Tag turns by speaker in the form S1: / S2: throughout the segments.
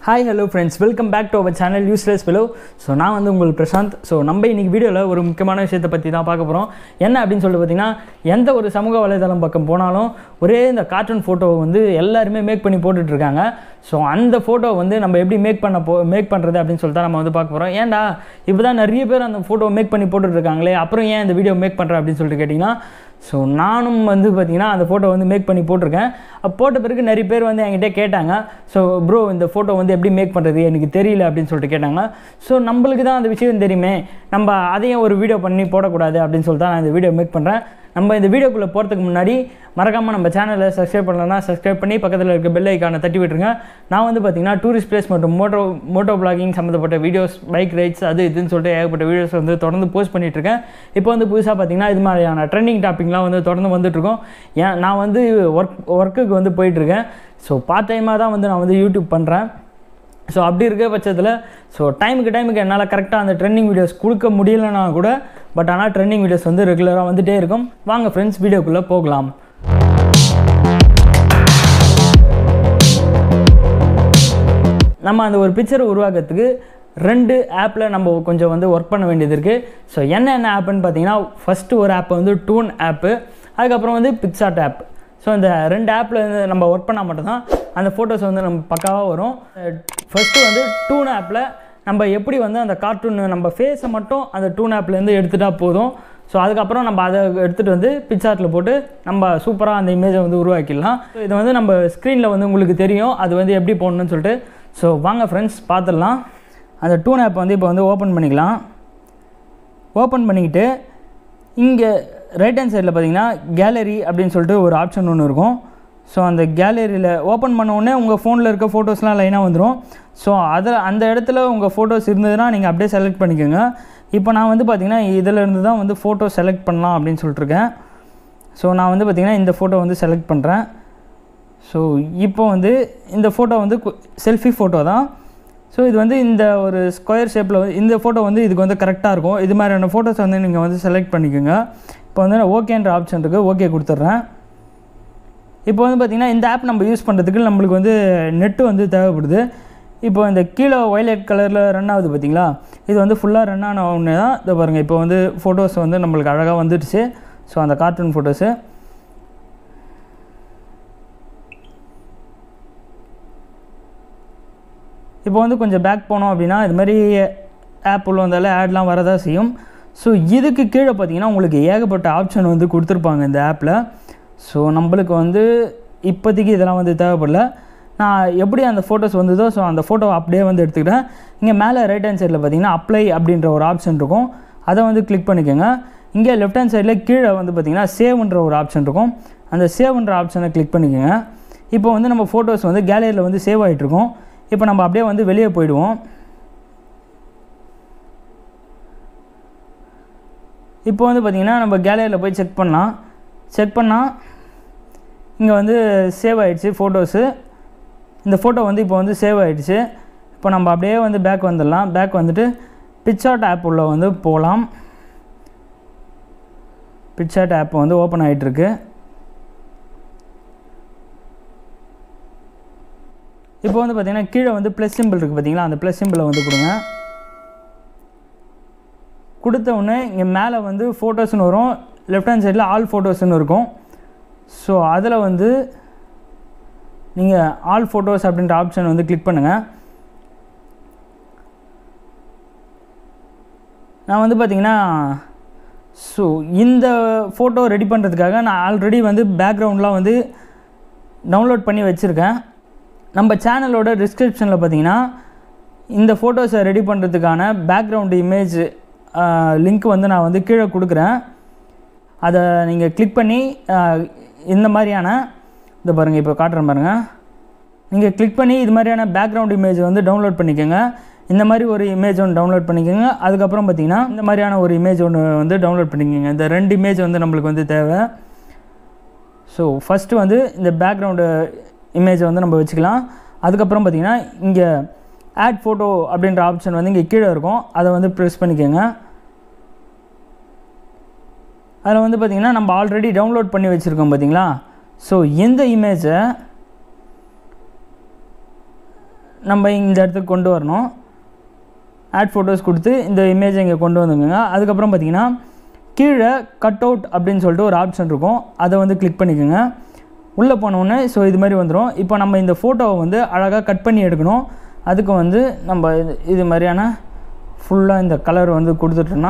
S1: hi hello friends welcome back to our channel useless below so நான் வந்து உங்கள் Prashanth so நம்ம இன்னைக்கு வீடியோவில் ஒரு முக்கியமான விஷயத்தை பற்றி தான் பார்க்க போகிறோம் என்ன அப்படின்னு சொல்லிட்டு பார்த்தீங்கன்னா எந்த ஒரு சமூக வலைதளம் பக்கம் போனாலும் ஒரே இந்த கார்ட்டூன் ஃபோட்டோவை வந்து எல்லாருமே மேக் பண்ணி போட்டுட்டு இருக்காங்க ஸோ அந்த ஃபோட்டோ வந்து நம்ம எப்படி மேக் பண்ண போ மேக் பண்ணுறது அப்படின்னு சொல்லிட்டு தான் நம்ம வந்து பார்க்க போகிறோம் ஏன்டா இப்போ தான் நிறைய பேர் அந்த ஃபோட்டோ மேக் பண்ணி போட்டுட்டு இருக்காங்களே அப்புறம் ஏன் இந்த வீடியோ மேக் பண்ணுறேன் அப்படின்னு சொல்லிட்டு கேட்டிங்கன்னா ஸோ நானும் வந்து பார்த்திங்கன்னா அந்த ஃபோட்டோ வந்து மேக் பண்ணி போட்டிருக்கேன் அப்போ போட்ட பிறகு நிறைய பேர் வந்து என்கிட்ட கேட்டாங்க ஸோ ப்ரோ இந்த ஃபோட்டோ வந்து எப்படி மேக் பண்ணுறது எனக்கு தெரியல அப்படின்னு சொல்லிட்டு கேட்டாங்க ஸோ நம்மளுக்கு தான் அந்த விஷயம் தெரியுமே நம்ம அதையும் ஒரு வீடியோ பண்ணி போடக்கூடாது அப்படின்னு சொல்லிட்டு தான் நான் இந்த வீடியோ மேக் பண்ணுறேன் நம்ம இந்த வீடியோக்குள்ளே போகிறதுக்கு முன்னாடி மறக்காமல் நம்ம சேனலை சப்ஸ்கிரைப் பண்ணலன்னா சப்ஸ்கிரைப் பண்ணி பக்கத்தில் இருக்க பெல் ஐக்கானை தட்டி விட்டுருங்க நான் வந்து பார்த்தீங்கன்னா டூரிஸ்ட் பிளேஸ் மற்றும் மோட்டோ மோட்டோ பிளாகிங் சம்மந்தப்பட்ட வீடியோஸ் பைக் ரைட்ஸ் அது இதுன்னு சொல்லிட்டு ஏகப்பட்ட வீடியோஸ் வந்து தொடர்ந்து போஸ்ட் பண்ணிட்டு இருக்கேன் இப்போ வந்து புதுசாக பார்த்தீங்கன்னா இது மாதிரியான ட்ரெண்டிங் டாப்பிக்லாம் வந்து தொடர்ந்து வந்துட்டுருக்கோம் ஏன் நான் வந்து ஒர்க் ஒர்க்குக்கு வந்து போயிட்டுருக்கேன் ஸோ பார்ட் டைமாக தான் வந்து நான் வந்து யூடியூப் பண்ணுறேன் ஸோ அப்படி இருக்க பட்சத்தில் ஸோ டைமுக்கு டைமுக்கு என்னால் கரெக்டாக அந்த ட்ரெண்டிங் வீடியோஸ் கொடுக்க முடியலனா கூட பட் ஆனால் ட்ரெண்டிங் வீடியோஸ் வந்து ரெகுலராக வந்துகிட்டே இருக்கும் வாங்க ஃப்ரெண்ட்ஸ் வீடியோக்குள்ளே போகலாம் நம்ம அந்த ஒரு பிக்சரை உருவாக்குறதுக்கு ரெண்டு ஆப்பில் நம்ம கொஞ்சம் வந்து ஒர்க் பண்ண வேண்டியது இருக்குது ஸோ என்ன என்ன ஆப்புன்னு பார்த்தீங்கன்னா ஃபஸ்ட்டு ஒரு ஆப் வந்து டூன் ஆப்பு அதுக்கப்புறம் வந்து பிக்சார்ட் ஆப் ஸோ இந்த ரெண்டு ஆப்பில் வந்து நம்ம ஒர்க் பண்ணால் மட்டும்தான் அந்த ஃபோட்டோஸ் வந்து நம்ம பக்காவாக வரும் ஃபஸ்ட்டு வந்து டூன் ஆப்பில் நம்ம எப்படி வந்து அந்த கார்ட்டூன் நம்ம ஃபேஸை மட்டும் அந்த டூன் ஆப்லேருந்து எடுத்துகிட்டா போதும் ஸோ அதுக்கப்புறம் நம்ம அதை எடுத்துகிட்டு வந்து பிக்சார்ட்டில் போட்டு நம்ம சூப்பராக அந்த இமேஜை வந்து உருவாக்கிடலாம் ஸோ இது வந்து நம்ம ஸ்க்ரீனில் வந்து உங்களுக்கு தெரியும் அது வந்து எப்படி போடணும்னு சொல்லிட்டு ஸோ வாங்க ஃப்ரெண்ட்ஸ் பார்த்துடலாம் அந்த டூன் ஆப் வந்து இப்போ வந்து ஓப்பன் பண்ணிக்கலாம் ஓப்பன் பண்ணிக்கிட்டு இங்கே ரைட் ஹேண்ட் சைடில் பார்த்தீங்கன்னா கேலரி அப்படின்னு சொல்லிட்டு ஒரு ஆப்ஷன் ஒன்று இருக்கும் ஸோ அந்த கேலரியில் ஓப்பன் பண்ண உடனே உங்கள் ஃபோனில் இருக்க ஃபோட்டோஸ்லாம் லைனாக வந்துடும் ஸோ அதில் அந்த இடத்துல உங்கள் ஃபோட்டோஸ் இருந்ததுன்னா நீங்கள் அப்படியே செலக்ட் பண்ணிக்கோங்க இப்போ நான் வந்து பார்த்திங்கன்னா இதிலேருந்து தான் வந்து ஃபோட்டோ செலக்ட் பண்ணலாம் அப்படின்னு சொல்லிட்டுருக்கேன் ஸோ நான் வந்து பார்த்திங்கன்னா இந்த ஃபோட்டோ வந்து செலக்ட் பண்ணுறேன் ஸோ இப்போ வந்து இந்த ஃபோட்டோ வந்து செல்ஃபி ஃபோட்டோ தான் ஸோ இது வந்து இந்த ஒரு ஸ்கொயர் ஷேப்பில் வந்து இந்த ஃபோட்டோ வந்து இதுக்கு வந்து கரெக்டாக இருக்கும் இது மாதிரியான ஃபோட்டோஸ் வந்து நீங்கள் வந்து செலக்ட் பண்ணிக்கோங்க இப்போ வந்து நான் ஓகேன்ற ஆப்ஷன் இருக்குது ஓகே கொடுத்துட்றேன் இப்போ வந்து பார்த்திங்கன்னா இந்த ஆப் நம்ம யூஸ் பண்ணுறதுக்கு நம்மளுக்கு வந்து நெட்டு வந்து தேவைப்படுது இப்போ இந்த கீழே ஒய்லட் கலரில் ரன் ஆகுது பார்த்தீங்களா இது வந்து ஃபுல்லாக ரன் ஆன ஒன்று தான் இதை பாருங்கள் இப்போ வந்து ஃபோட்டோஸ் வந்து நம்மளுக்கு அழகாக வந்துடுச்சு ஸோ அந்த கார்ட்டூன் ஃபோட்டோஸு இப்போ வந்து கொஞ்சம் பேக் போனோம் அப்படின்னா இது மாதிரி ஆப் உள்ள வந்தாலும் ஆட்லாம் வரதான் செய்யும் ஸோ இதுக்கு கீழே பார்த்தீங்கன்னா உங்களுக்கு ஏகப்பட்ட ஆப்ஷன் வந்து கொடுத்துருப்பாங்க இந்த ஆப்பில் ஸோ நம்மளுக்கு வந்து இப்போதைக்கு இதெல்லாம் வந்து தேவைப்படல நான் எப்படி அந்த ஃபோட்டோஸ் வந்ததோ ஸோ அந்த ஃபோட்டோ அப்படியே வந்து எடுத்துக்கிட்டேன் இங்கே மேலே ரைட் ஹேண்ட் சைடில் பார்த்தீங்கன்னா அப்ளை அப்படின்ற ஒரு ஆப்ஷன் இருக்கும் அதை வந்து கிளிக் பண்ணிக்கோங்க இங்கே லெஃப்ட் ஹேண்ட் சைடில் கீழே வந்து பார்த்திங்கன்னா சேவ்ன்ற ஒரு ஆப்ஷன் இருக்கும் அந்த சேவ்ன்ற ஆப்ஷனை கிளிக் பண்ணிக்கோங்க இப்போ வந்து நம்ம ஃபோட்டோஸ் வந்து கேலரியில் வந்து சேவ் ஆகிட்ருக்கோம் இப்போ நம்ம அப்படியே வந்து வெளியே போயிடுவோம் இப்போ வந்து பார்த்திங்கன்னா நம்ம கேலரியில் போய் செக் பண்ணலாம் செக் பண்ணால் இங்கே வந்து சேவ் ஆகிடுச்சு ஃபோட்டோஸு இந்த ஃபோட்டோ வந்து இப்போ வந்து சேவ் ஆகிடுச்சு இப்போ நம்ம அப்படியே வந்து பேக் வந்துடலாம் பேக் வந்துட்டு பிக்சார்ட் ஆப் உள்ள வந்து போகலாம் பிக்சார்ட் ஆப் வந்து ஓப்பன் ஆகிட்டுருக்கு இப்போ வந்து பார்த்திங்கன்னா கீழே வந்து ப்ளஸ் சிம்பிள் இருக்குது பார்த்தீங்களா அந்த ப்ளஸ் சிம்பிளை வந்து கொடுங்க கொடுத்த உடனே இங்கே மேலே வந்து ஃபோட்டோஸ்னு வரும் லெஃப்ட் ஹேண்ட் சைடில் ஆல் ஃபோட்டோஸ்னு இருக்கும் ஸோ அதில் வந்து நீங்கள் ஆல் ஃபோட்டோஸ் அப்படின்ற ஆப்ஷன் வந்து கிளிக் பண்ணுங்கள் நான் வந்து பார்த்திங்கன்னா ஸோ இந்த ஃபோட்டோ ரெடி பண்ணுறதுக்காக நான் ஆல்ரெடி வந்து பேக்ரவுண்ட்லாம் வந்து டவுன்லோட் பண்ணி வச்சுருக்கேன் நம்ம சேனலோட டிஸ்கிரிப்ஷனில் பார்த்தீங்கன்னா இந்த ஃபோட்டோஸை ரெடி பண்ணுறதுக்கான பேக்ரவுண்டு இமேஜ் லிங்க் வந்து நான் வந்து கீழே கொடுக்குறேன் அதை நீங்கள் கிளிக் பண்ணி இந்த மாதிரியான இந்த பாருங்கள் இப்போ காட்டுறேன் பாருங்கள் நீங்கள் கிளிக் பண்ணி இது மாதிரியான பேக்ரவுண்ட் இமேஜ் வந்து டவுன்லோட் பண்ணிக்கோங்க இந்த மாதிரி ஒரு இமேஜ் ஒன்று டவுன்லோட் பண்ணிக்கோங்க அதுக்கப்புறம் பார்த்தீங்கன்னா இந்த மாதிரியான ஒரு இமேஜ் ஒன்று வந்து டவுன்லோட் பண்ணிக்கோங்க இந்த ரெண்டு இமேஜ் வந்து நம்மளுக்கு வந்து தேவை ஸோ ஃபஸ்ட்டு வந்து இந்த பேக்ரவுண்டு இமேஜை வந்து நம்ம வச்சுக்கலாம் அதுக்கப்புறம் பார்த்திங்கன்னா இங்கே ஆட் ஃபோட்டோ அப்படின்ற ஆப்ஷன் வந்து இங்கே கீழே இருக்கும் அதை வந்து ப்ரெஸ் பண்ணிக்கோங்க அதில் வந்து பார்த்திங்கன்னா நம்ம ஆல்ரெடி டவுன்லோட் பண்ணி வச்சுருக்கோம் பார்த்தீங்களா ஸோ இந்த இமேஜை நம்ம இந்த இடத்துக்கு கொண்டு வரணும் ஆட் ஃபோட்டோஸ் கொடுத்து இந்த இமேஜை இங்கே கொண்டு வந்துங்க அதுக்கப்புறம் பார்த்தீங்கன்னா கீழே கட் அவுட் அப்படின்னு சொல்லிட்டு ஒரு ஆப்ஷன் இருக்கும் அதை வந்து கிளிக் பண்ணிக்கோங்க உள்ளே போனோடனே ஸோ இது மாதிரி வந்துடும் இப்போ நம்ம இந்த ஃபோட்டோவை வந்து அழகாக கட் பண்ணி எடுக்கணும் அதுக்கு வந்து நம்ம இது இது மாதிரியான ஃபுல்லாக இந்த கலர் வந்து கொடுத்துட்டோன்னா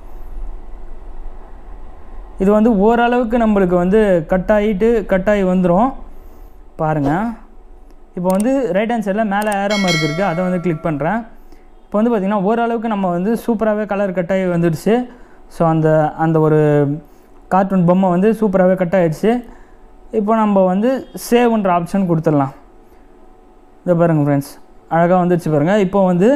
S1: இது வந்து ஓரளவுக்கு நம்மளுக்கு வந்து கட் ஆகிட்டு கட் ஆகி வந்துடும் பாருங்கள் இப்போ வந்து ரைட் ஹேண்ட் சைடில் மேலே ஏரோ மார்க் இருக்குது அதை வந்து கிளிக் பண்ணுறேன் இப்போ வந்து பார்த்திங்கன்னா ஓரளவுக்கு நம்ம வந்து சூப்பராகவே கலர் கட் ஆகி வந்துடுச்சு ஸோ அந்த அந்த ஒரு கார்ட்டூன் பொம்மை வந்து சூப்பராகவே கட் ஆகிடுச்சு இப்போ நம்ம வந்து சேவ்ன்ற ஆப்ஷன் கொடுத்துடலாம் இதை பாருங்கள் ஃப்ரெண்ட்ஸ் அழகாக வந்துடுச்சு பாருங்கள் இப்போ வந்து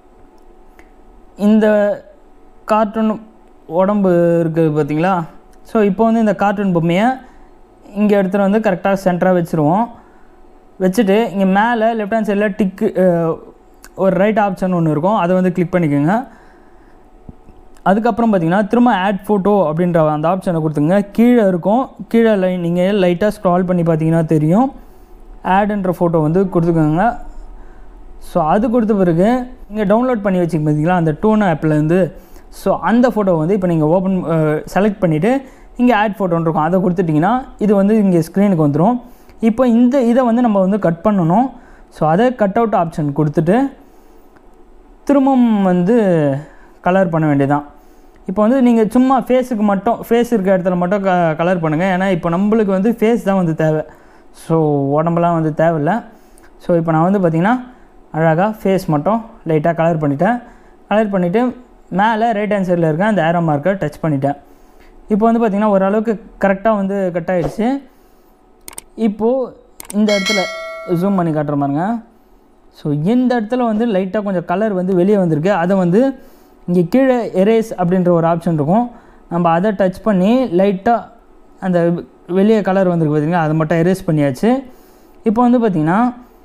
S1: இந்த கார்ட்டூன் உடம்பு இருக்குது பார்த்தீங்களா ஸோ இப்போ வந்து இந்த கார்ட்டூன் பொம்மையை இங்கே எடுத்துகிட்டு வந்து கரெக்டாக சென்டராக வச்சுருவோம் வச்சுட்டு இங்கே மேலே லெஃப்ட் ஹேண்ட் சைடில் டிக்கு ஒரு ரைட் ஆப்ஷன் ஒன்று இருக்கும் அதை வந்து கிளிக் பண்ணிக்கோங்க அதுக்கப்புறம் பார்த்தீங்கன்னா திரும்ப ஆட் ஃபோட்டோ அப்படின்ற அந்த ஆப்ஷனை கொடுத்துங்க கீழே இருக்கும் கீழே லை நீங்கள் லைட்டாக ஸ்க்ரால் பண்ணி பார்த்தீங்கன்னா தெரியும் ஆடுன்ற ஃபோட்டோ வந்து கொடுத்துக்கோங்க ஸோ அது கொடுத்த பிறகு இங்கே டவுன்லோட் பண்ணி வச்சுக்க பார்த்தீங்களா அந்த டூன் ஆப்லேருந்து ஸோ அந்த ஃபோட்டோ வந்து இப்போ நீங்கள் ஓப்பன் செலக்ட் பண்ணிவிட்டு இங்கே ஆட் ஃபோட்டோன்னு இருக்கும் அதை கொடுத்துட்டிங்கன்னா இது வந்து இங்கே ஸ்க்ரீனுக்கு வந்துடும் இப்போ இந்த இதை வந்து நம்ம வந்து கட் பண்ணணும் ஸோ அதை கட் அவுட் ஆப்ஷன் கொடுத்துட்டு திரும்பவும் வந்து கலர் பண்ண வேண்டியதான் இப்போ வந்து நீங்கள் சும்மா ஃபேஸுக்கு மட்டும் ஃபேஸ் இருக்க இடத்துல மட்டும் க கலர் பண்ணுங்கள் ஏன்னா இப்போ நம்மளுக்கு வந்து ஃபேஸ் தான் வந்து தேவை ஸோ உடம்பெல்லாம் வந்து தேவையில்லை ஸோ இப்போ நான் வந்து பார்த்திங்கன்னா அழகாக ஃபேஸ் மட்டும் லைட்டாக கலர் பண்ணிட்டேன் கலர் பண்ணிவிட்டு மேலே ரைட் ஹேண்ட் சைடில் இருக்க அந்த ஏரோ மார்க்கை டச் பண்ணிட்டேன் இப்போ வந்து பார்த்திங்கன்னா ஓரளவுக்கு கரெக்டாக வந்து கட் ஆகிடுச்சு இப்போது இந்த இடத்துல ஜூம் பண்ணி காட்டுற பாருங்க ஸோ இந்த இடத்துல வந்து லைட்டாக கொஞ்சம் கலர் வந்து வெளியே வந்திருக்கு அதை வந்து இங்கே கீழே எரேஸ் அப்படின்ற ஒரு ஆப்ஷன் இருக்கும் நம்ம அதை டச் பண்ணி லைட்டாக அந்த வெளியே கலர் வந்திருக்கு பார்த்தீங்களா அதை மட்டும் எரேஸ் பண்ணியாச்சு இப்போ வந்து பார்த்திங்கன்னா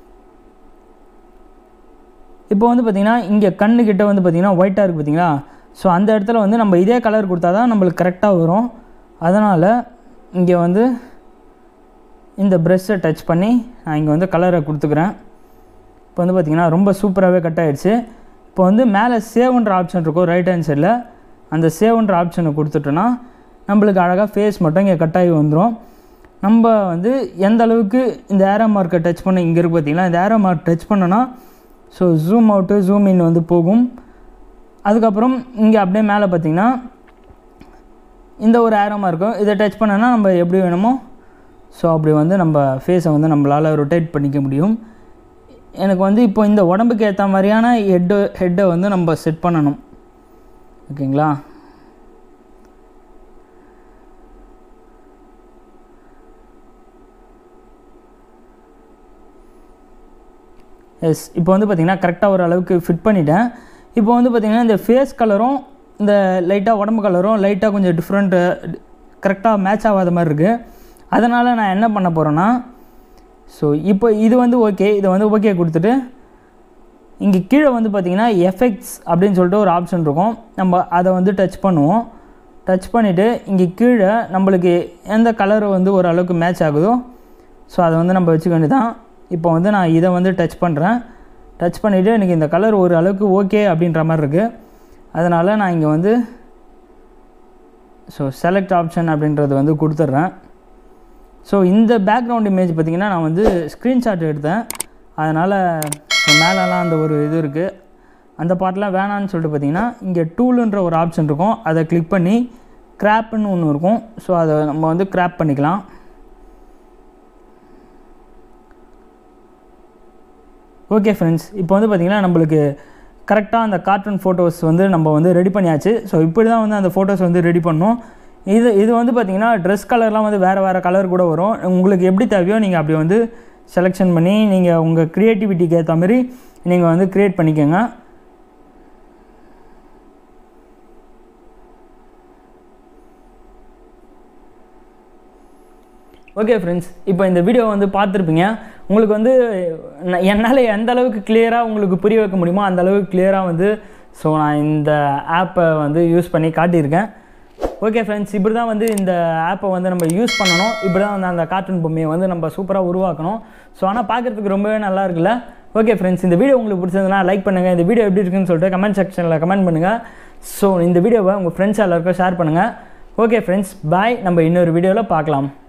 S1: இப்போ வந்து பார்த்திங்கன்னா இங்கே கண்ணுக்கிட்ட வந்து பார்த்திங்கன்னா ஒயிட்டாக இருக்குது பார்த்தீங்களா ஸோ அந்த இடத்துல வந்து நம்ம இதே கலர் கொடுத்தா தான் நம்மளுக்கு கரெக்டாக வரும் அதனால் இங்கே வந்து இந்த ப்ரெஷ்ஷை டச் பண்ணி நான் இங்கே வந்து கலரை கொடுத்துக்கிறேன் இப்போ வந்து பார்த்திங்கன்னா ரொம்ப சூப்பராகவே கட் ஆகிடுச்சு இப்போ வந்து மேலே சேவ்ன்ற ஆப்ஷன் இருக்கும் ரைட் ஹேண்ட் சைடில் அந்த சேவ்ன்ற ஆப்ஷனை கொடுத்துட்டோன்னா நம்மளுக்கு அழகாக ஃபேஸ் மட்டும் இங்கே கட் ஆகி வந்துடும் நம்ம வந்து எந்த அளவுக்கு இந்த ஏரோ மார்க்கை டச் பண்ண இங்கே இருக்குது பார்த்தீங்களா இந்த ஏரோ மார்க் டச் பண்ணோன்னா so zoom out zoom in வந்து போகும் அதுக்கப்புறம் இங்கே அப்படியே மேலே பார்த்தீங்கன்னா இந்த ஒரு ஏரோமா இருக்கும் இதை டச் பண்ணோன்னா நம்ம எப்படி வேணுமோ ஸோ அப்படி வந்து நம்ம ஃபேஸை வந்து நம்மளால் ரொட்டேட் பண்ணிக்க முடியும் எனக்கு வந்து இப்போ இந்த உடம்புக்கு ஏற்ற மாதிரியான ஹெட்டு ஹெட்டை வந்து நம்ம செட் பண்ணணும் ஓகேங்களா எஸ் இப்போ வந்து பார்த்திங்கன்னா கரெக்டாக ஒரு அளவுக்கு ஃபிட் பண்ணிட்டேன் இப்போ வந்து பார்த்திங்கன்னா இந்த ஃபேஸ் கலரும் இந்த லைட்டாக உடம்பு கலரும் லைட்டாக கொஞ்சம் டிஃப்ரெண்ட்டு கரெக்டாக மேட்ச் ஆகாத மாதிரி இருக்குது அதனால் நான் என்ன பண்ண போகிறேன்னா ஸோ இப்போ இது வந்து ஓகே இதை வந்து ஓகே கொடுத்துட்டு இங்கே கீழே வந்து பார்த்திங்கன்னா எஃபெக்ட்ஸ் அப்படின்னு சொல்லிட்டு ஒரு ஆப்ஷன் இருக்கும் நம்ம அதை வந்து டச் பண்ணுவோம் டச் பண்ணிவிட்டு இங்கே கீழே நம்மளுக்கு எந்த கலர் வந்து ஓரளவுக்கு மேட்ச் ஆகுதோ ஸோ அதை வந்து நம்ம வச்சுக்க வேண்டியதான் இப்போ வந்து நான் இதை வந்து டச் பண்ணுறேன் டச் பண்ணிவிட்டு எனக்கு இந்த கலர் ஒரு அளவுக்கு ஓகே அப்படின்ற மாதிரி இருக்குது அதனால் நான் இங்கே வந்து ஸோ செலக்ட் ஆப்ஷன் அப்படின்றது வந்து கொடுத்துட்றேன் ஸோ இந்த பேக்ரவுண்ட் இமேஜ் பார்த்திங்கன்னா நான் வந்து ஸ்க்ரீன்ஷாட் எடுத்தேன் அதனால் ஸோ மேலெலாம் அந்த ஒரு இது இருக்குது அந்த பாட்டெலாம் வேணான்னு சொல்லிட்டு பார்த்தீங்கன்னா இங்கே டூலுன்ற ஒரு ஆப்ஷன் இருக்கும் அதை கிளிக் பண்ணி கிராப்னு ஒன்று இருக்கும் ஸோ அதை நம்ம வந்து கிராப் பண்ணிக்கலாம் ஓகே ஃப்ரெண்ட்ஸ் இப்போ வந்து பார்த்திங்கன்னா நம்மளுக்கு கரெக்டாக அந்த கார்ட்டூன் ஃபோட்டோஸ் வந்து நம்ம வந்து ரெடி பண்ணியாச்சு ஸோ இப்படி தான் வந்து அந்த ஃபோட்டோஸ் வந்து ரெடி பண்ணோம் இது இது வந்து பார்த்திங்கன்னா ட்ரெஸ் கலர்லாம் வந்து வேறு வேறு கலர் கூட வரும் உங்களுக்கு எப்படி தேவையோ நீங்கள் அப்படி வந்து செலெக்ஷன் பண்ணி நீங்கள் உங்கள் க்ரியேட்டிவிட்டிக்கு ஏற்ற மாதிரி நீங்கள் வந்து க்ரியேட் பண்ணிக்கோங்க ஓகே ஃப்ரெண்ட்ஸ் இப்போ இந்த வீடியோ வந்து பார்த்துருப்பீங்க உங்களுக்கு வந்து ந- என்னால் எந்த அளவுக்கு கிளியராக உங்களுக்கு புரிய வைக்க முடியுமோ அந்த அளவுக்கு கிளியராக வந்து ஸோ நான் இந்த ஆப்பை வந்து யூஸ் பண்ணி காட்டியிருக்கேன் ஓகே ஃப்ரெண்ட்ஸ் இப்படி தான் வந்து இந்த ஆப்பை வந்து நம்ம யூஸ் பண்ணணும் இப்படி தான் வந்து அந்த கார்ட்டூன் பொம்மையை வந்து நம்ம சூப்பராக உருவாக்கணும் ஸோ ஆனால் பார்க்குறதுக்கு ரொம்பவே நல்லா இருக்குல்ல ஓகே ஃப்ரெண்ட்ஸ் இந்த வீடியோ உங்களுக்கு பிடிச்சதுன்னா லைக் பண்ணுங்கள் இந்த வீடியோ எப்படி இருக்குன்னு சொல்லிட்டு கமெண்ட் செக்ஷனில் கமெண்ட் பண்ணுங்கள் ஸோ இந்த வீடியோவை உங்கள் ஃப்ரெண்ட்ஸ் எல்லாருக்கும் ஷேர் பண்ணுங்கள் ஓகே ஃப்ரெண்ட்ஸ் பாய் நம்ம இன்னொரு வீடியோவில் பார்க்கலாம்